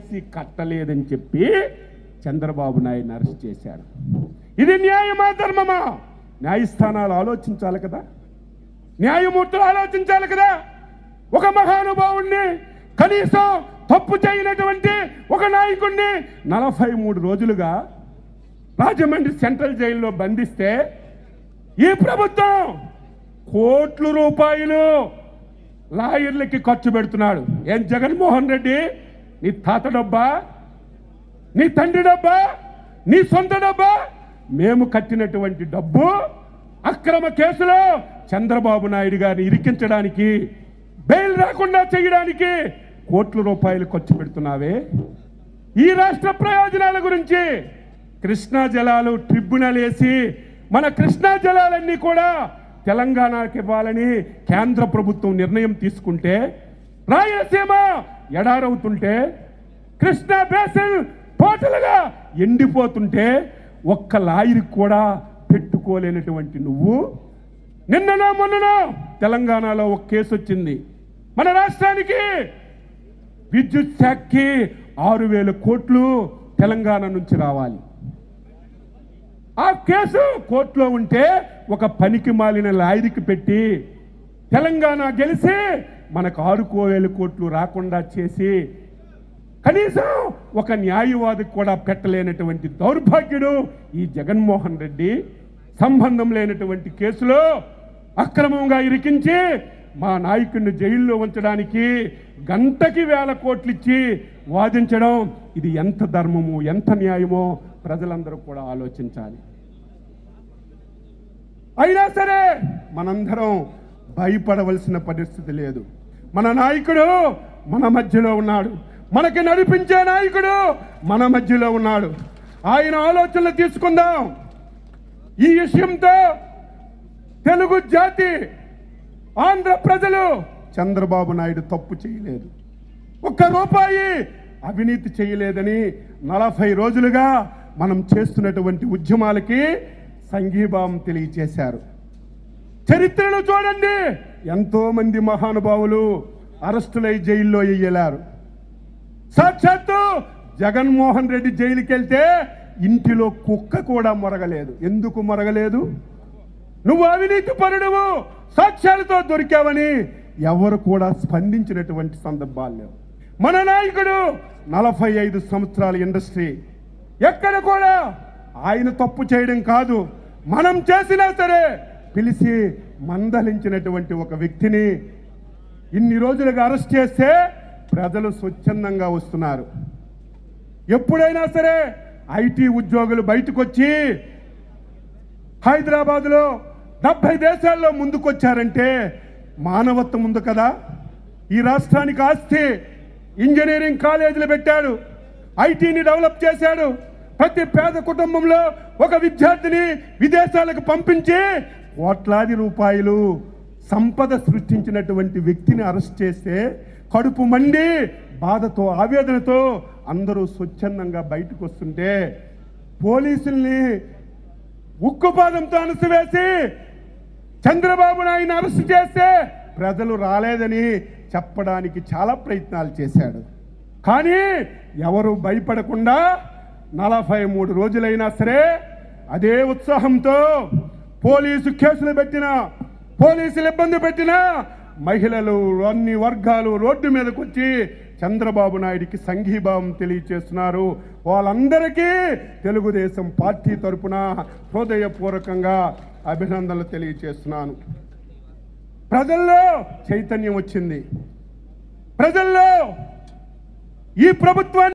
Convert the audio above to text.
RTC కట్టలేదని చెప్పి Chandrababu నాయుడుని arrest చేశారు ఇది న్యాయమా ధర్మమా న్యాయస్థానాలు ఆలోచించాలి కదా న్యాయమూర్తులు ఆలోచించాలి కదా ఒక మహానుభావుణ్ణి కనీసం తప్పు చేయనటువంటి ఒక నాయకుణ్ణి నలభై మూడు రోజులుగా రాజమండ్రి సెంట్రల్ జైల్లో బంధిస్తే ఈ ప్రభుత్వం కోట్ల రూపాయలు లాయర్లకి ఖర్చు పెడుతున్నాడు ఏం జగన్మోహన్ రెడ్డి నీ తాత డబ్బా నీ తండ్రి డబ్బా నీ సొంత డబ్బా మేము కట్టినటువంటి డబ్బు అక్రమ కేసులో చంద్రబాబు నాయుడు గారిని ఇరికించడానికి బెయిల్ రాకుండా చేయడానికి కోట్ల రూపాయలు ఖర్చు పెడుతున్నావే ఈ రాష్ట్ర ప్రయోజనాల గురించి కృష్ణా జలాలు ట్రిబ్యునల్ వేసి మన కృష్ణా జలాలన్నీ కూడా తెలంగాణకి ఇవ్వాలని కేంద్ర ప్రభుత్వం నిర్ణయం తీసుకుంటే రాయలసీమ ఎడారవుతుంటే కృష్ణా బేసిన్ టోటల్గా ఎండిపోతుంటే ఒక్క లాయర్కి కూడా పెట్టుకోలేనటువంటి నువ్వు నిన్ననో మొన్ననో తెలంగాణలో ఒక కేసు వచ్చింది మన రాష్ట్రానికి విద్యుత్ శాఖకి ఆరు వేల కోట్లు తెలంగాణ నుంచి రావాలి ఆ కేసు కోర్టులో ఉంటే ఒక పనికి మాలిన లాయర్కి పెట్టి తెలంగాణ గెలిచి మనకు ఆరు వేల కోట్లు రాకుండా చేసి కనీసం ఒక న్యాయవాదికి కూడా పెట్టలేనటువంటి దౌర్భాగ్యుడు ఈ జగన్మోహన్ రెడ్డి సంబంధం లేనటువంటి కేసులో అక్రమంగా ఇరికించి మా నాయకుడిని జైల్లో ఉంచడానికి గంటకి వేల కోట్లు ఇచ్చి వాదించడం ఇది ఎంత ధర్మము ఎంత న్యాయమో ప్రజలందరూ కూడా ఆలోచించాలి అయినా సరే మనందరం భయపడవలసిన పరిస్థితి లేదు మన నాయకుడు మన మధ్యలో ఉన్నాడు మనకి నడిపించే నాయకుడు మన మధ్యలో ఉన్నాడు ఆయన ఆలోచనలు తీసుకుందాం ఈ విషయంతో తెలుగు జాతి ఆంధ్ర ప్రజలు చంద్రబాబు నాయుడు తప్పు చేయలేదు ఒక్క రూపాయి అవినీతి చేయలేదని నలభై రోజులుగా మనం చేస్తున్నటువంటి ఉద్యమాలకి సంఘీభావం తెలియచేశారు చరిత్రను చూడండి ఎంతో మంది మహానుభావులు అరెస్టులై జైల్లో వేయలారు సాక్షాత్తు జగన్మోహన్ రెడ్డి జైలుకి వెళ్తే ఇంటిలో కుక్క కూడా మొరగలేదు ఎందుకు మొరగలేదు నువ్వు అవినీతి పరుడువు సాక్ష్యాలతో దొరికావని ఎవరు కూడా స్పందించినటువంటి సందర్భాలు లేవు మన నాయకుడు నలభై ఐదు సంవత్సరాల ఇండస్ట్రీ ఎక్కడ కూడా ఆయన తప్పు చేయడం కాదు మనం చేసినా సరే పిలిచి మందలించినటువంటి ఒక వ్యక్తిని ఇన్ని రోజులుగా అరెస్ట్ చేస్తే ప్రజలు స్వచ్ఛందంగా వస్తున్నారు ఎప్పుడైనా సరే ఐటీ ఉద్యోగులు బయటకు వచ్చి హైదరాబాద్లో డెబ్బై దేశాల్లో ముందుకొచ్చారంటే మానవత్వం ఉంది కదా ఈ రాష్ట్రానికి ఆస్తి ఇంజనీరింగ్ కాలేజీలు పెట్టాడు ఐటీని డెవలప్ చేశాడు ప్రతి పేద కుటుంబంలో ఒక విద్యార్థిని విదేశాలకు పంపించి కోట్లాది రూపాయలు సంపద సృష్టించినటువంటి వ్యక్తిని అరెస్ట్ చేస్తే కడుపు మండి బాధతో ఆవేదనతో అందరూ స్వచ్ఛందంగా బయటకు వస్తుంటే పోలీసుల్ని ఉక్కుపాదంతో అణసివేసి చంద్రబాబు నాయుడు అరెస్ట్ చేస్తే ప్రజలు రాలేదని చెప్పడానికి చాలా ప్రయత్నాలు చేశాడు కానీ ఎవరు భయపడకుండా నలభై మూడు రోజులైనా సరే అదే ఉత్సాహంతో పోలీసు కేసులు పెట్టినా పోలీసులు ఇబ్బంది పెట్టినా మహిళలు అన్ని వర్గాలు రోడ్డు మీదకి వచ్చి చంద్రబాబు నాయుడికి సంఘీభావం తెలియచేస్తున్నారు వాళ్ళందరికీ తెలుగుదేశం పార్టీ తరపున హృదయపూర్వకంగా అభినందనలు తెలియచేస్తున్నాను ప్రజల్లో చైతన్యం వచ్చింది ప్రజల్లో ఈ ప్రభుత్వాన్ని